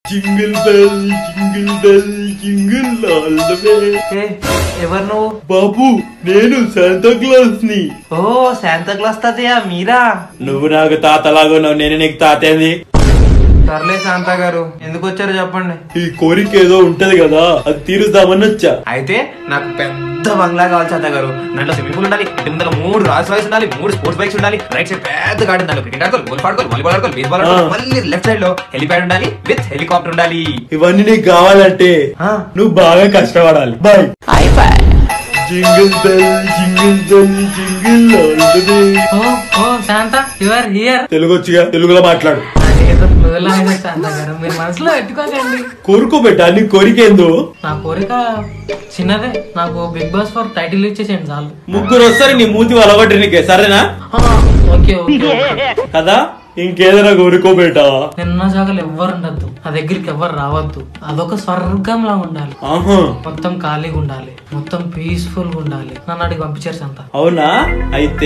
Jingle bell jingle bell jingle all the way ఏ ఎవరు నువ్వు బాబు నేను శాంతా క్లాస్ ని ఓ శాంతా క్లాస్ తాతయ్య మీరా నువ్వు నాకు తాతలాగా ఉన్నావు నేను నీకు తాతేంది సర్లే శాంతా గారు ఎందుకు వచ్చారో చెప్పండి ఈ కోరిక ఏదో ఉంటది కదా అది తీరుద్దామని వచ్చా అయితే నాకు పెద్ద బంగ్లా కావాలి శాంతా గారు దాంట్లో స్విమ్మింగ్ పూల్ ఉండాలి ఇంటి ముందర మూడు రాల్స్ రాయిస్ ఉండాలి మూడు స్పోర్ట్స్ బైక్స్ ఉండాలి రైట్ సైడ్ పెద్ద గార్డెన్ ఉండాలి క్రికెట్ ఆడుకోవాలి గోల్ఫ్ ఆడుకోవాలి వాలీబాల్ ఆడుకోవాలి బేస్బాల్ ఆడుకోవాలి మళ్ళీ లెఫ్ట్ సైడ్ లో హెలిప్యాడ్ ఉండాలి విత్ హెలికాప్టర్ ఉండాలి ఇవన్నీ నీకు కావాలంటే ఆ. నువ్వు బాగా కష్టపడాలి boy jingle bell jingle bell jingle all the way ఓ ఓ Santa you are here Telugu వచ్చిగా తెలుగులో మాట్లాడు అదేదో ఫ్లోలో అయినా శాంత గారు మీరు మనసులో పెట్టుకోకండి కోరుకోబెట్టా నీ కోరిక ఏందో నా కోరిక చిన్నదే నాకు బిగ్ బాస్ ఫర్ టైటిల్ ఇచ్చేసేయండి చాలు ముగ్గురు వస్తారు నీ మూతి వలగొట్టి నీకే సరేనా ఆ, ఓకే ఓకే ఓకే. కదా ఇంకేదైనా కోరుకోబెట్టా నిన్న జాగాలు ఎవ్వరు ఉండద్దు నా దగ్గరికి ఎవ్వరు రావద్దు అదొక స్వర్గంలా ఉండాలి ఆహా మొత్తం ఖాళీగా ఉండాలి మొత్తం పీస్ఫుల్ గా ఉండాలి నన్ను అడిగి పంపించారు సంత అవునా అయితే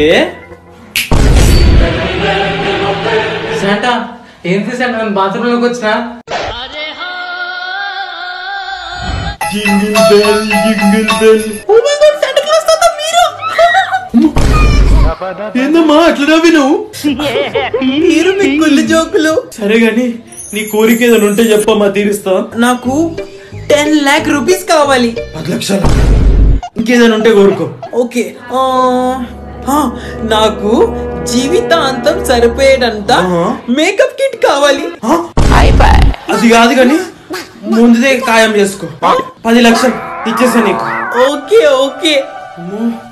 శాంట ఏంటి శాంట నేను బాత్రూమ్ లోకి వచ్చినా జింగిల్ బెల్ జింగిల్ బెల్ ఏందమ్మా అట్లా నవ్వి నువ్వు మీరు మీ కుళ్ళు జోకులు సరే గాని నీ కోరిక ఏదైనా ఉంటే చెప్పమ్మా తీరుస్తా నాకు టెన్ లాక్ రూపీస్ కావాలి పది లక్షలు ఇంకేదైనా ఉంటే కోరుకో ఓకే ఆ, ఆ, నాకు జీవితాంతం సరిపోయేటంత ఆహా. మేకప్ కిట్ కావాలి ఆ? అది కాదు గాని ముందుదే ఖాయం చేసుకో పది లక్షలు ఇచ్చేసా నీకు ఓకే ఓకే అమ్మో,